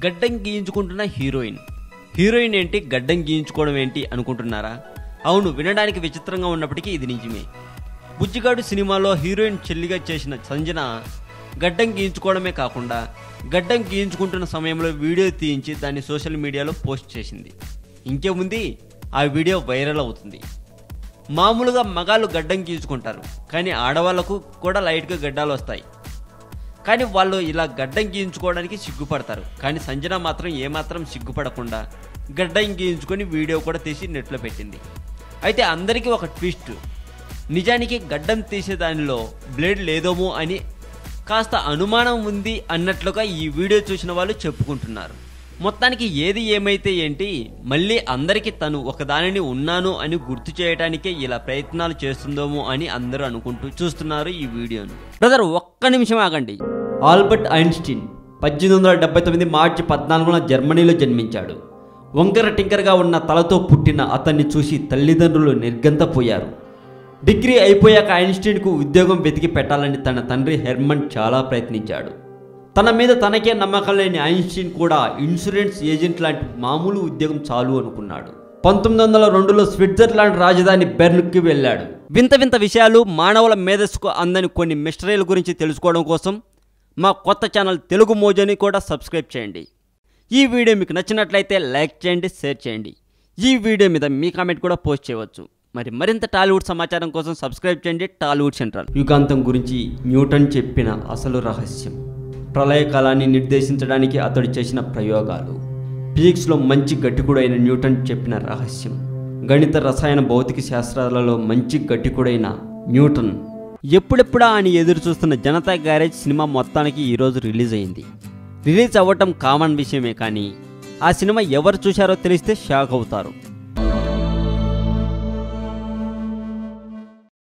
గడ్డం గీయించుకుంటున్న heroine heroine ఏంటి గడ్డం గీయించుకోవడం ఏంటి అనుకుంటున్నారా అవును వినడానికి విచిత్రంగా ఉన్నప్పటికీ ఇది నిజమే బుజ్జిగాడు సినిమాలో హీరోయిన్ చెల్లిగా చేసిన సంజన గడ్డం గీయించుకోవడమే కాకుండా గడ్డం గీయించుకుంటున్న సమయంలో వీడియో తీయించి దాన్ని సోషల్ మీడియాలో పోస్ట్ చేసింది ఇంకేముంది ఆ వీడియో వైరల్ అవుతుంది మామూలుగా మగాళ్ళు గడ్డం గీయించుకుంటారు కానీ ఆడవాళ్లకు కూడా లైట్గా గడ్డాలు వస్తాయి కానీ వాళ్ళు ఇలా గడ్డం గీయించుకోవడానికి సిగ్గుపడతారు కానీ సంజన మాత్రం ఏమాత్రం సిగ్గుపడకుండా గడ్డం గీయించుకొని వీడియో కూడా తీసి నెట్లో పెట్టింది అయితే అందరికీ ఒక ట్విస్ట్ నిజానికి గడ్డం తీసే దానిలో బ్లేడ్ లేదేమో అని కాస్త అనుమానం ఉంది అన్నట్లుగా ఈ వీడియో చూసిన వాళ్ళు చెప్పుకుంటున్నారు మొత్తానికి ఏది ఏమైతే ఏంటి మళ్ళీ అందరికీ తను ఒకదానిని ఉన్నాను అని గుర్తు చేయడానికే ఇలా ప్రయత్నాలు చేస్తుందేమో అని అందరూ అనుకుంటూ చూస్తున్నారు ఈ వీడియోను బ్రదర్ ఒక్క నిమిషం ఆగండి ఆల్బర్ట్ ఐన్స్టీన్ పద్దెనిమిది వందల డెబ్బై తొమ్మిది మార్చి పద్నాలుగున జర్మనీలో జన్మించాడు వంకర టింకరగా ఉన్న తలతో పుట్టిన అతన్ని చూసి తల్లిదండ్రులు నిర్గంతపోయారు డిగ్రీ అయిపోయాక ఐన్స్టీన్కు ఉద్యోగం వెతికి పెట్టాలని తన తండ్రి హెర్మన్ చాలా ప్రయత్నించాడు తన మీద తనకే నమ్మకం లేని ఐన్స్టీన్ కూడా ఇన్సూరెన్స్ ఏజెంట్ లాంటి మామూలు ఉద్యోగం చాలు అనుకున్నాడు పంతొమ్మిది వందల రెండులో స్విట్జర్లాండ్ రాజధాని బెర్న్కి వెళ్ళాడు వింత వింత విషయాలు మానవుల మేధస్సుకు అందని కొన్ని మిస్టరీల గురించి తెలుసుకోవడం కోసం మా కొత్త ఛానల్ తెలుగు మోజోని కూడా సబ్స్క్రైబ్ చేయండి ఈ వీడియో మీకు నచ్చినట్లయితే లైక్ చేయండి షేర్ చేయండి ఈ వీడియో మీద మీ కామెంట్ కూడా పోస్ట్ చేయవచ్చు మరి మరింత టాలీవుడ్ సమాచారం కోసం సబ్స్క్రైబ్ చేయండి టాలీవుడ్ సెంట్రల్ యుగాంతం గురించి న్యూటన్ చెప్పిన అసలు రహస్యం ప్రళయకాలాన్ని నిర్దేశించడానికి అతడు చేసిన ప్రయోగాలు ఫిజిక్స్లో మంచి గట్టికుడైన న్యూటన్ చెప్పిన రహస్యం గణిత రసాయన భౌతిక శాస్త్రాలలో మంచి గట్టికుడైన న్యూటన్ ఎప్పుడెప్పుడా అని ఎదురు చూస్తున్న జనతా గ్యారేజ్ సినిమా మొత్తానికి ఈరోజు రిలీజ్ అయింది రిలీజ్ అవ్వటం కామన్ విషయమే కానీ ఆ సినిమా ఎవరు చూశారో తెలిస్తే షాక్ అవుతారు